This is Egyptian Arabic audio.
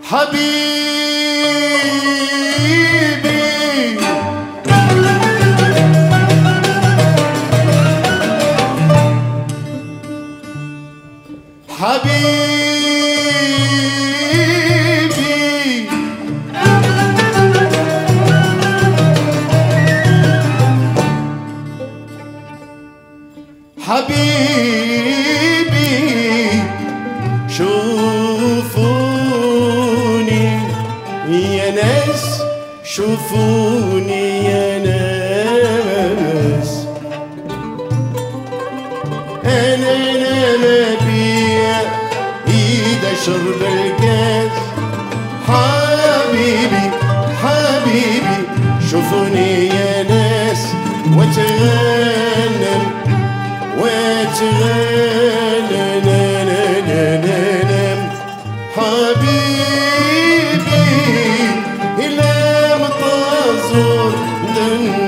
حبيبي حبيبي حبيبي شوفوني يا ناس شوفوني يا ناس انا انا ما بيا ايد اشرب الكاس حبيبي حبيبي شوفوني يا ناس واتغنم واتغنم حبيبي إلى مطازور دن